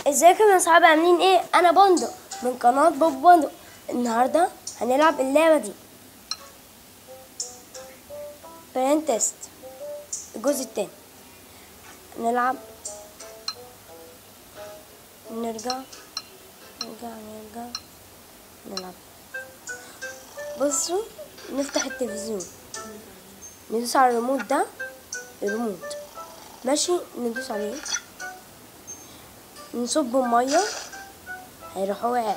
ازيكم يا اصحابي عاملين ايه انا بندق من قناه بوب بندق النهارده هنلعب اللعبه دي برين تيست الجزء التاني نلعب نرجع نرجع نرجع نلعب بصوا نفتح التلفزيون ندوس على الريموت ده الريموت ماشي ندوس عليه نصب ميه هيروح واقع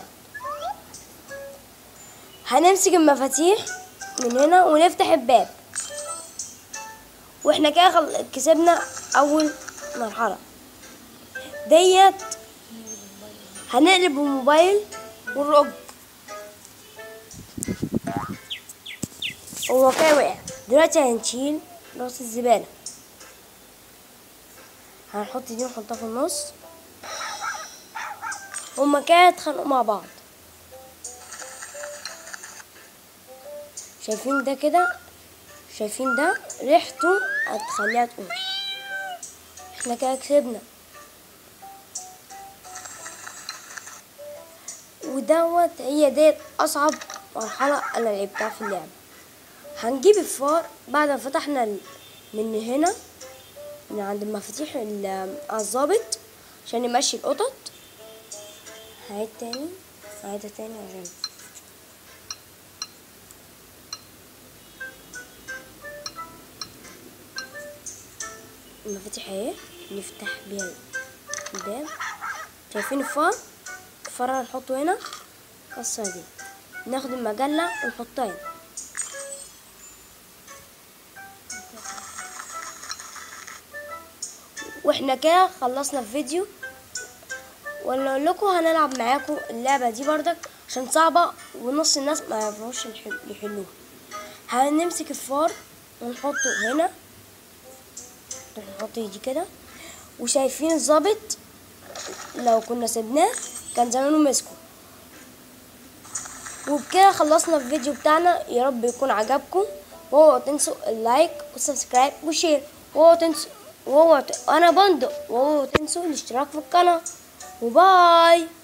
هنمسك المفاتيح من هنا ونفتح الباب واحنا كده خل... كسبنا اول مرحله ديت هنقلب الموبايل ونرج هو كده وقع دلوقتي هنشيل راس الزباله هنحط دي ونحطها في النص هما كده اتخانقوا مع بعض شايفين ده كده شايفين ده ريحته هتخليها تقوم احنا كده كسبنا ودوت هي ديت اصعب مرحلة انا لعبتها في اللعبة هنجيب الفار بعد ما فتحنا ال- من هنا من عند المفاتيح ال- الظابط عشان يمشي القطط هعيد تاني هعيدها تاني عشان المفاتيح اهي نفتح بيها الباب شايفين الفار الفار هنحطه هنا القصة دي ناخد المجلة ونحطها هنا واحنا كده خلصنا الفيديو ولا اقول لكم هنلعب معاكم اللعبه دي بردك عشان صعبه ونص الناس ما يعرفوش يحل- يحلوها هنمسك الفار ونحطه هنا نحط دي كده وشايفين الظابط لو كنا سيبناه كان زمانه مسكه وبكده خلصنا الفيديو بتاعنا يا رب يكون عجبكم وهو تنسوا اللايك والسبسكرايب والشير وهو تنسوا وهو ت... انا بندق وهو تنسوا الاشتراك في القناه وباي